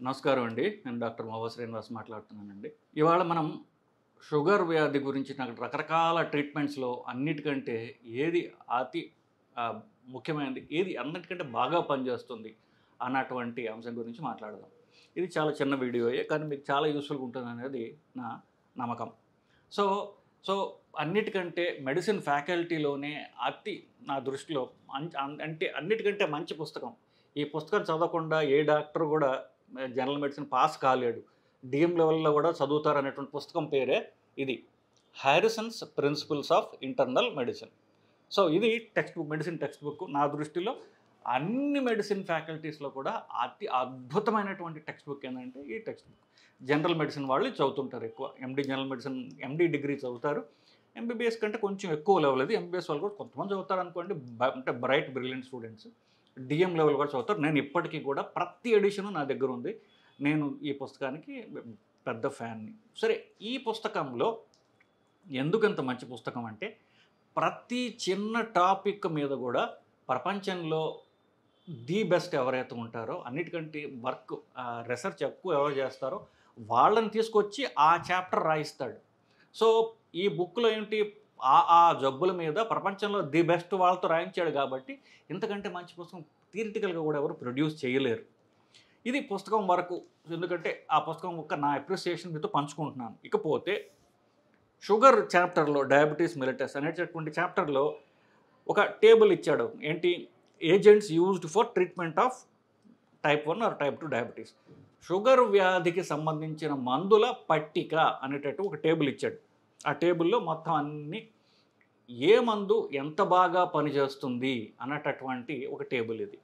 నమస్కారం అండి నేను డాక్టర్ మహో శ్రీనివాస్ మాట్లాడుతున్నానండి ఇవాళ మనం షుగర్ వ్యాధి గురించి నాకు రకరకాల ట్రీట్మెంట్స్లో అన్నిటికంటే ఏది అతి ఆ, ముఖ్యమైనది ఏది అన్నిటికంటే బాగా పనిచేస్తుంది అన్నటువంటి అంశం గురించి మాట్లాడదాం ఇది చాలా చిన్న వీడియోయే కానీ మీకు చాలా యూస్ఫుల్గా ఉంటుంది అనేది నా నమ్మకం సో సో అన్నిటికంటే మెడిసిన్ ఫ్యాకల్టీలోనే అతి నా దృష్టిలో అన్- అన్- అంటే అన్నిటికంటే మంచి పుస్తకం ఈ పుస్తకం చదవకుండా ఏ డాక్టర్ కూడా జనరల్ మెడిసిన్ పాస్ కాలేడు డిఎం లెవెల్లో కూడా చదువుతారు అనేటువంటి పుస్తకం పేరే ఇది Harrison's principles of internal medicine so ఇది text book medicine text book నా దృష్టిలో అన్ని మెడిసిన్ ఫ్యాకల్టీస్లో కూడా అతి అద్భుతమైనటువంటి టెక్స్ట్ బుక్ ఏంటంటే ఈ టెక్స్ట్ బుక్ జనరల్ మెడిసిన్ వాళ్ళు చదువుతుంటారు ఎక్కువ MD general medicine MD degree చదువుతారు ఎంబీబీఎస్ కంటే కొంచెం ఎక్కువ లెవెల్ అది ఎంబీఎస్ వాళ్ళు కూడా కొంతమంది చదువుతారు అనుకోండి బ- అంటే bright brilliant students DM level కూడా చదువుతారు నేను ఇప్పటికీ కూడా ప్రతి ఎడిషను నా దగ్గర ఉంది నేను ఈ పుస్తకానికి పెద్ద ఫ్యాన్ని సరే ఈ పుస్తకంలో ఎందుకంత మంచి పుస్తకం అంటే ప్రతి చిన్న టాపిక్ మీద కూడా ప్రపంచంలో ది బెస్ట్ ఎవరైతే ఉంటారో అన్నిటికంటే వర్క్ రీసెర్చ్ ఎక్కువ ఎవరు చేస్తారో వాళ్ళని తీసుకొచ్చి ఆ చాప్టర్ రాయిస్తాడు సో ఈ బుక్లో ఏంటి ఆ ఆ జబ్బుల మీద ప్రపంచంలో ది బెస్ట్ వాళ్ళతో రాయించాడు కాబట్టి ఇంతకంటే మంచి పుస్తకం థియరిటికల్గా కూడా ఎవరు ప్రొడ్యూస్ చేయలేరు ఇది పుస్తకం వరకు ఎందుకంటే ఆ పుస్తకం యొక్క నా అప్రిసియేషన్ మీతో పంచుకుంటున్నాను ఇకపోతే షుగర్ చాప్టర్లో డయాబెటీస్ మిలిటస్ అనేటటువంటి చాప్టర్లో ఒక టేబుల్ ఇచ్చాడు ఏంటి agents used for treatment of type one or type two diabetes sugar వ్యాధికి సంబంధించిన మందుల పట్టిక అనేటట్టు ఒక టేబుల్ ఇచ్చాడు ఆ టేబుల్లో మొత్తం అన్ని ఏ మందు ఎంత బాగా పనిచేస్తుంది అన్నటటువంటి ఒక టేబుల్ ఇది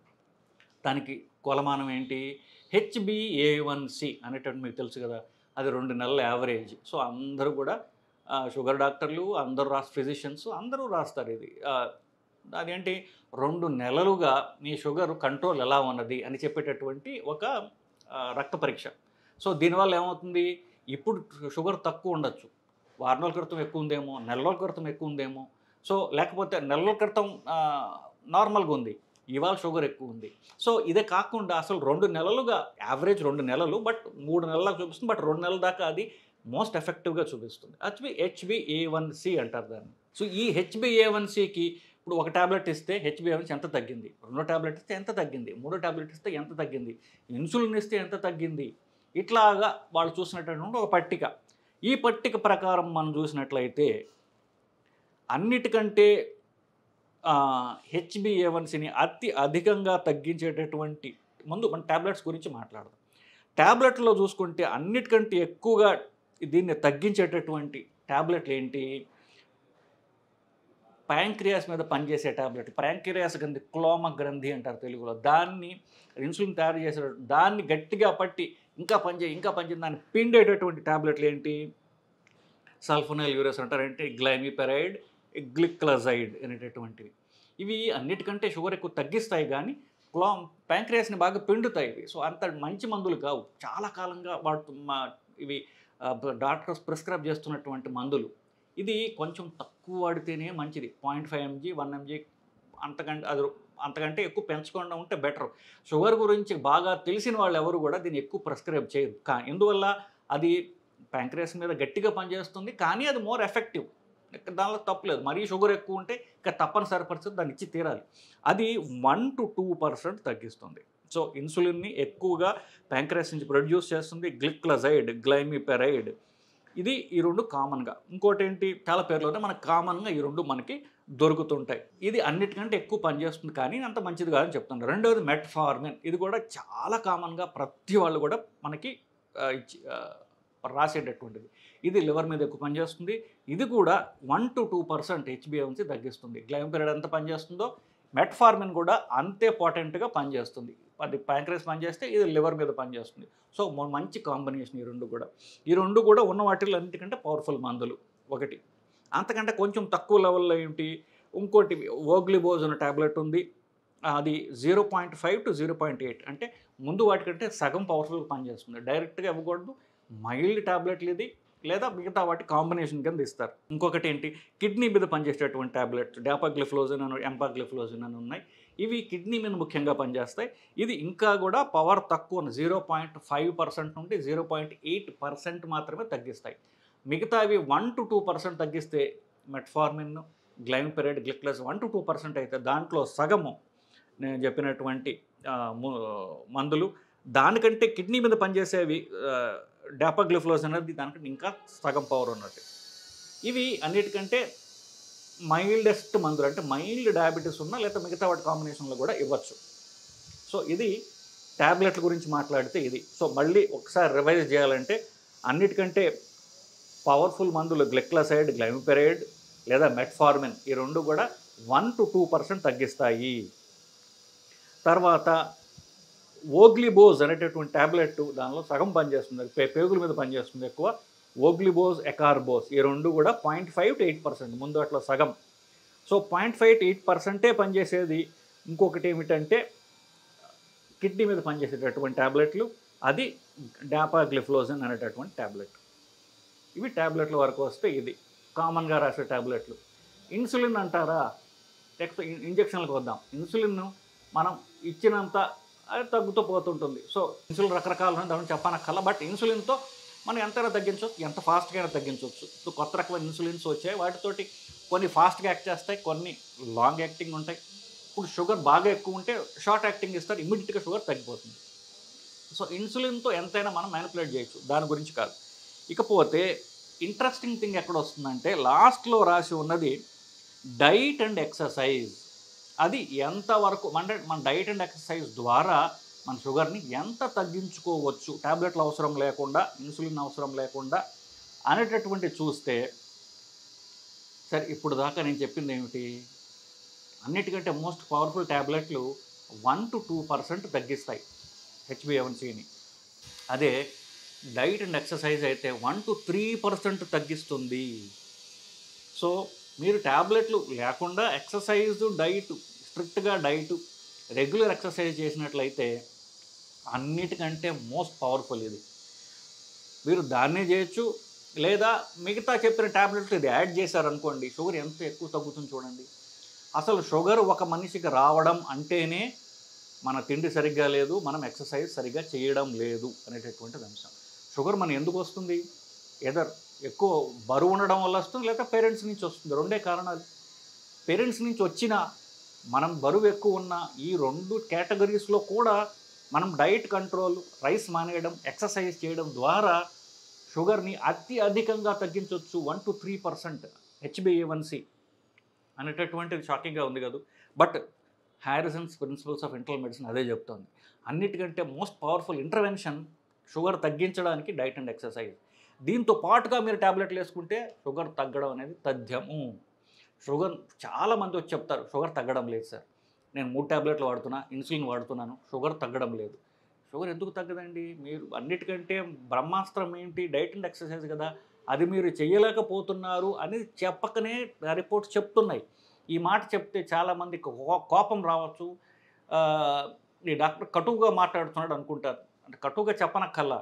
దానికి కొలమానం ఏంటి హెచ్బిఏ వన్ సి అనేటట్టు మీకు తెలుసు కదా అది రెండు నెలల యావరేజ్ సో అందరూ కూడా ఆ, షుగర్ డాక్టర్లు అందరూ రాస్ ఫిజిషియన్స్ అందరూ రాస్తారు ఇది ఆ, అదేంటి రెండు నెలలుగా మీ షుగర్ కంట్రోల్ ఎలా ఉన్నది అని చెప్పేటటువంటి ఒక ఆ, రక్త పరీక్ష సో దీనివల్ల ఏమవుతుంది ఇప్పుడు షుగర్ తక్కువ ఉండొచ్చు వారం రోజుల క్రితం ఎక్కువ ఉందేమో నెల రోజుల క్రితం ఎక్కువ ఉందేమో సో లేకపోతే నెల రోజుల క్రితం ఆ, నార్మల్గా ఉంది ఇవాళ షుగర్ ఎక్కువ ఉంది సో ఇదే కాకుండా అసలు రెండు నెలలుగా యావరేజ్ రెండు నెలలు బట్ మూడు నెలల చూపిస్తుంది బట్ రెండు నెలల దాకా అది మోస్ట్ ఎఫెక్టివ్గా చూపిస్తుంది హెచ్బి హెచ్బిఏ వన్ సి అంటారు దాన్ని సో ఈ హెచ్బిఏ వన్ సికి ఇప్పుడు ఒక టాబ్లెట్ ఇస్తే హెచ్బిఏ వన్ ఎంత తగ్గింది రెండో టాబ్లెట్ ఇస్తే ఎంత తగ్గింది మూడో టాబ్లెట్ ఇస్తే ఎంత తగ్గింది ఇన్సులిన్ ఇస్తే ఎంత తగ్గింది ఇట్లాగా వాళ్ళు చూసినటువంటి ఒక పట్టిక ఈ పట్టిక ప్రకారం మనం చూసినట్లయితే అన్నిటికంటే హెచ్బిఏవన్సీని అతి అధికంగా తగ్గించేటటువంటి ముందు మన ట్యాబ్లెట్స్ గురించి మాట్లాడదాం ట్యాబ్లెట్లో చూసుకుంటే అన్నిటికంటే ఎక్కువగా దీన్ని తగ్గించేటటువంటి ట్యాబ్లెట్లు ఏంటి ప్యాంక్రియాస్ మీద పనిచేసే ట్యాబ్లెట్ ప్యాంక్రియాస్ గ్రంథి క్లోమ గ్రంథి అంటారు తెలుగులో దాన్ని ఇన్సులిన్ తయారు చేసే దాన్ని గట్టిగా పట్టి ఇంకా పనిచే ఇంకా పనిచేసి దాన్ని పిండేటటువంటి ట్యాబ్లెట్లు ఏంటి సల్ఫోనైల్ యూరస్ అంటారంటే గ్లైమిపెరైడ్ గ్లిక్లజైడ్ అనేటటువంటివి ఇవి అన్నిటికంటే షుగర్ ఎక్కువ తగ్గిస్తాయి కానీ క్లా ప్యాంక్రియాస్ని బాగా పిండుతాయి ఇవి సో అంత మంచి మందులు కావు చాలా కాలంగా వాడు మా ఇవి డాక్టర్స్ ప్రిస్క్రైబ్ చేస్తున్నటువంటి మందులు ఇది కొంచెం తక్కువ వాడితేనే మంచిది point five mg one mg అంతకంటే అది అంతకంటే ఎక్కువ పెంచకుండా ఉంటే బెటర్ షుగర్ గురించి బాగా తెలిసిన వాళ్ళు ఎవరు కూడా దీన్ని ఎక్కువ ప్రిస్క్రైబ్ చేయరు కా ఎందువల్ల అది ప్యాంక్రియాస్ మీద గట్టిగా పనిచేస్తుంది కానీ అది మోర్ ఎఫెక్టివ్ దానిలో తప్పులేదు మరీ షుగర్ ఎక్కువ ఉంటే ఇక తప్పనిసరి పరిస్థితి దాన్ని ఇచ్చి తీరాలి అది వన్ టు టూ పర్సెంట్ తగ్గిస్తుంది సో ఇన్సులిన్ని ఎక్కువగా ప్యాంక్రియాస్ నుంచి ప్రొడ్యూస్ చేస్తుంది గ్లిక్లజైడ్ గ్లైమిపెరైడ్ ఇది ఈ రెండు కామన్గా ఇంకోటి ఏంటి చాలా పేర్లోనే మనకు కామన్గా ఈ రెండు మనకి దొరుకుతుంటాయి ఇది అన్నిటికంటే ఎక్కువ పనిచేస్తుంది కానీ అంత మంచిది కాదని చెప్తున్నారు రెండవది మెట్ఫార్మిన్ ఇది కూడా చాలా కామన్గా ప్రతి వాళ్ళు కూడా మనకి ఆ, ఇచ్చి ఆ, రాసేటటువంటిది ఇది లివర్ మీద ఎక్కువ పనిచేస్తుంది ఇది కూడా వన్ టు టూ పర్సెంట్ హెచ్బిఎంసి తగ్గిస్తుంది గ్లైంపెరైడ్ ఎంత పనిచేస్తుందో మెట్ఫార్మిన్ కూడా అంతే పాటెంట్గా పనిచేస్తుంది అది ప్యాంక్రస్ పనిచేస్తే ఇది లివర్ మీద పనిచేస్తుంది సో మ- మంచి కాంబినేషన్ ఈ రెండు కూడా ఈ రెండు కూడా ఉన్న వాటిలో అన్నిటికంటే పవర్ఫుల్ మందులు ఒకటి అంతకంటే కొంచెం తక్కువ లెవెల్లో ఏంటి ఇంకోటి ఓగ్లిబోజ్ అనే టాబ్లెట్ ఉంది అది zero point five to zero point eight అంటే ముందు వాటికంటే సగం పవర్ఫుల్గా పనిచేస్తుంది డైరెక్ట్గా ఇవ్వకూడదు మైల్డ్ టాబ్లెట్లు ఇది లేదా మిగతా వాటి కాంబినేషన్ కింద ఇస్తారు ఇంకొకటి ఏంటి కిడ్నీ మీద పనిచేసేటటువంటి ట్యాబ్లెట్స్ డాపాగ్లిఫ్లోజిన్ అని ఎంపాగ్లిఫ్లోజిన్ అని ఉన్నాయి ఇవి కిడ్నీ మీద ముఖ్యంగా పనిచేస్తాయి ఇది ఇంకా కూడా పవర్ తక్కువ జీరో పాయింట్ ఫైవ్ పర్సెంట్ నుండి జీరో పాయింట్ ఎయిట్ పర్సెంట్ మాత్రమే తగ్గిస్తాయి మిగతావి వన్ టు టూ పర్సెంట్ తగ్గిస్తే metformin glimepiride gliclazide one to two percent అయితే దాంట్లో సగము నేను చెప్పినటువంటి ఆ, ము- మందులు దానికంటే కిడ్నీ మీద పనిచేసేవి డాపాగ్లిఫ్లోజ్ అనేది దానికంటే ఇంకా సగం పవర్ ఉన్నట్టు ఇవి అన్నిటికంటే మైల్డెస్ట్ మందులు అంటే మైల్డ్ డయాబెటీస్ ఉన్న లేదా మిగతా వాటి కాంబినేషన్లో కూడా ఇవ్వచ్చు సో ఇది ట్యాబ్లెట్ల గురించి మాట్లాడితే ఇది సో మళ్ళీ ఒకసారి రివైజ్ చేయాలంటే అన్నిటికంటే పవర్ఫుల్ మందులు గ్లెక్లసైడ్ గ్లైమిపెరైడ్ లేదా మెట్ఫార్మిన్ ఈ రెండు కూడా వన్ టు టూ పర్సెంట్ తగ్గిస్తాయి తర్వాత ఓగ్లిబోజ్ అనేటటువంటి ట్యాబ్లెట్ దానిలో సగం పనిచేస్తుంది అది పే- పేగుల మీద పనిచేస్తుంది ఎక్కువ ఓగ్లిబోజ్ ఎకార్బోస్ ఈ రెండు కూడా point five to eight percent ముందు అట్లా సగం so point five to eight పర్సెంటే పనిచేసేది ఇంకొకటి ఏమిటంటే కిడ్నీ మీద పనిచేసేటటువంటి ట్యాబ్లెట్లు అది డాపాగ్లిఫ్లోజన్ అనేటటువంటి ట్యాబ్లెట్ ఇవి ట్యాబ్లెట్ల వరకు వస్తే ఇది కామన్గా రాసే ట్యాబ్లెట్లు ఇన్సులిన్ అంటారా నెక్స్ట్ ఇంజక్షన్లకు వద్దాం ఇన్సులిన్ మనం ఇచ్చినంత అది తగ్గుతూ పోతుంటుంది సో ఇన్సులిన్ రకరకాలు ఉన్నాయి దాని చెప్పనక్కల బట్ ఇన్సులిన్తో మనం ఎంతైనా తగ్గించవచ్చు ఎంత ఫాస్ట్గా అయినా తగ్గించవచ్చు సో కొత్త రకమైన ఇన్సులిన్స్ వచ్చాయి వాటితోటి కొన్ని ఫాస్ట్గా యాక్ట్ చేస్తాయి కొన్ని లాంగ్ యాక్టింగ్ ఉంటాయి ఇప్పుడు షుగర్ బాగా ఎక్కువ ఉంటే షార్ట్ యాక్టింగ్ ఇస్తారు ఇమ్మీడియట్గా షుగర్ తగ్గిపోతుంది సో ఇన్సులిన్తో ఎంతైనా మనం మ్యానిపులేట్ చేయొచ్చు దాని గురించి కాదు ఇకపోతే ఇంట్రెస్టింగ్ థింగ్ ఎక్కడ వస్తుందంటే లాస్ట్లో రాసి ఉన్నది డైట్ అండ్ ఎక్సర్సైజ్ అది ఎంతవరకు అంటే మన డైట్ అండ్ ఎక్సర్సైజ్ ద్వారా మన షుగర్ని ఎంత తగ్గించుకోవచ్చు టాబ్లెట్లు అవసరం లేకుండా ఇన్సులిన్ అవసరం లేకుండా అనేటటువంటి చూస్తే సరే ఇప్పుడు దాకా నేను చెప్పింది ఏమిటి అన్నిటికంటే మోస్ట్ పవర్ఫుల్ ట్యాబ్లెట్లు వన్ టు టూ పర్సెంట్ తగ్గిస్తాయి హెచ్బిఎవన్సీని అదే డైట్ అండ్ ఎక్సర్సైజ్ అయితే వన్ టు త్రీ పర్సెంట్ తగ్గిస్తుంది సో మీరు ట్యాబ్లెట్లు లేకుండా ఎక్సర్సైజ్ డైట్ స్ట్రిక్ట్గా డైట్ రెగ్యులర్ ఎక్సర్సైజ్ చేసినట్లయితే అన్నిటికంటే మోస్ట్ పవర్ఫుల్ ఇది మీరు దాన్నే చేయొచ్చు లేదా మిగతా చెప్పిన ట్యాబ్లెట్లు ఇది యాడ్ చేశారనుకోండి షుగర్ ఎంత ఎక్కువ తగ్గుతుంది చూడండి అసలు షుగర్ ఒక మనిషికి రావడం అంటేనే మన తిండి సరిగ్గా లేదు మనం ఎక్సర్సైజ్ సరిగ్గా చేయడం లేదు అనేటటువంటిది అంశం షుగర్ మన ఎందుకు వస్తుంది ఎదర్ ఎక్కువ బరువు ఉండడం వల్ల వస్తుంది లేదా పేరెంట్స్ నుంచి వస్తుంది రెండే కారణాలు పేరెంట్స్ నుంచి వచ్చిన మనం బరువు ఎక్కువ ఉన్న ఈ రెండు కేటగిరీస్లో కూడా మనం డైట్ కంట్రోల్ రైస్ మానేయడం ఎక్సర్సైజ్ చేయడం ద్వారా షుగర్ని అతి అధికంగా తగ్గించవచ్చు వన్ టు త్రీ పర్సెంట్ హెచ్బిఏవన్సి అనేటటువంటిది షాకింగ్గా ఉంది కదా but Harrison's principles of internal medicine అదే చెప్తోంది అన్నిటికంటే మోస్ట్ పవర్ఫుల్ ఇంటర్వెన్షన్ షుగర్ తగ్గించడానికి డైట్ అండ్ ఎక్సర్సైజ్ దీంతో పాటుగా మీరు ట్యాబ్లెట్లు వేసుకుంటే షుగర్ తగ్గడం అనేది తథ్యము షుగర్ చాలామంది వచ్చి చెప్తారు షుగర్ తగ్గడం లేదు సార్ నేను మూడు ట్యాబ్లెట్లు వాడుతున్నా ఇన్సులిన్ వాడుతున్నాను షుగర్ తగ్గడం లేదు షుగర్ ఎందుకు తగ్గదండి మీరు అన్నిటికంటే బ్రహ్మాస్త్రం ఏంటి డైట్ అండ్ ఎక్సర్సైజ్ కదా అది మీరు చేయలేకపోతున్నారు అని చెప్పకనే రిపోర్ట్స్ చెప్తున్నాయి ఈ మాట చెప్తే చాలామంది కో- కోపం రావచ్చు ఆ, ఈ డాక్టర్ కటువుగా మాట్లాడుతున్నాడు అనుకుంటారు అంటే కటువుగా చెప్పనక్కల్లా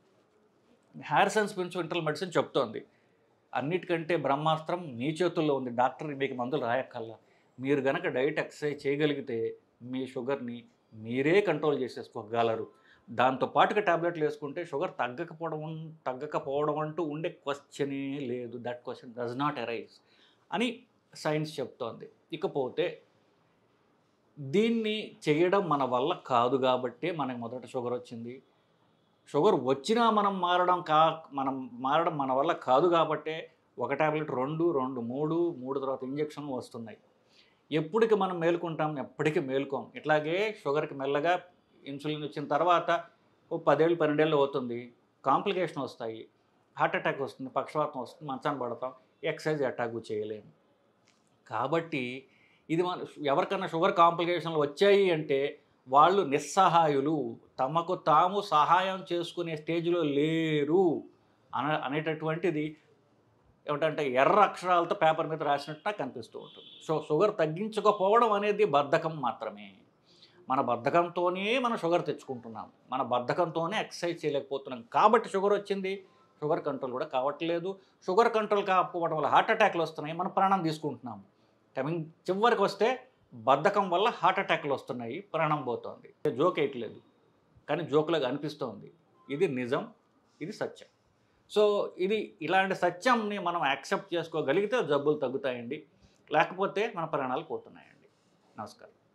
హ్యారిసన్స్ ప్రిన్సిపల్ ఇంటర్నల్ మెడిసిన్ చెప్తోంది అన్నిటికంటే బ్రహ్మాస్త్రం మీ చేతుల్లో ఉంది డాక్టర్ మీకు మందులు రాయక్కల్లా మీరు గనక డైట్ ఎక్సర్సైజ్ చేయగలిగితే మీ షుగర్ని మీరే కంట్రోల్ చేసేసుకోగలరు దాంతో పాటుగా టాబ్లెట్లు వేసుకుంటే షుగర్ తగ్గకపోవడం తగ్గకపోవడం అంటూ ఉండే క్వశ్చనే లేదు that question does not arise అని సైన్స్ చెప్తోంది ఇకపోతే దీన్ని చేయడం మన వల్ల కాదు కాబట్టే మనకు మొదట షుగర్ వచ్చింది షుగర్ వచ్చినా మనం మారడం కా మనం మారడం మన వల్ల కాదు కాబట్టే ఒక టాబ్లెట్ రెండు రెండు మూడు మూడు తర్వాత ఇంజక్షన్లు వస్తున్నాయి ఎప్పటికి మనం మేలుకుంటాం ఎప్పటికీ మేలుకోం ఇట్లాగే షుగర్కి మెల్లగా ఇన్సులిన్ వచ్చిన తర్వాత ఓ పదేళ్ళు పన్నెండేళ్ళు అవుతుంది కాంప్లికేషన్ వస్తాయి హార్ట్ అటాక్ వస్తుంది పక్షవాతం వస్తుంది మంచాన్ని పడతాం ఎక్సర్సైజ్ అటాక్ చేయలేము కాబట్టి ఇది మన ఎవరికన్నా షుగర్ కాంప్లికేషన్లు వచ్చాయి అంటే వాళ్ళు నిస్సహాయులు తమకు తాము సహాయం చేసుకునే స్టేజ్లో లేరు అన అనేటటువంటిది ఏమిటంటే ఎర్ర అక్షరాలతో పేపర్ మీద రాసినట్టు నాకు కనిపిస్తూ ఉంటుంది సో షుగర్ తగ్గించకపోవడం అనేది బద్ధకం మాత్రమే మన బద్ధకంతోనే మనం షుగర్ తెచ్చుకుంటున్నాం మన బద్ధకంతోనే ఎక్సర్సైజ్ చేయలేకపోతున్నాం కాబట్టి షుగర్ వచ్చింది షుగర్ కంట్రోల్ కూడా కావట్లేదు షుగర్ కంట్రోల్ కాకపోవడం వల్ల హార్ట్ అటాక్లు వస్తున్నాయి మనం ప్రాణం తీసుకుంటున్నాము కమింగ్ చివరికి వస్తే బద్ధకం వల్ల హార్ట్ అటాక్లు వస్తున్నాయి ప్రాణం పోతోంది జోక్ వేయట్లేదు కానీ జోకులాగా అనిపిస్తోంది ఇది నిజం ఇది సత్యం సో ఇది ఇలాంటి సత్యంని మనం యాక్సెప్ట్ చేసుకోగలిగితే జబ్బులు తగ్గుతాయండి లేకపోతే మన ప్రాణాలు పోతున్నాయండి నమస్కారం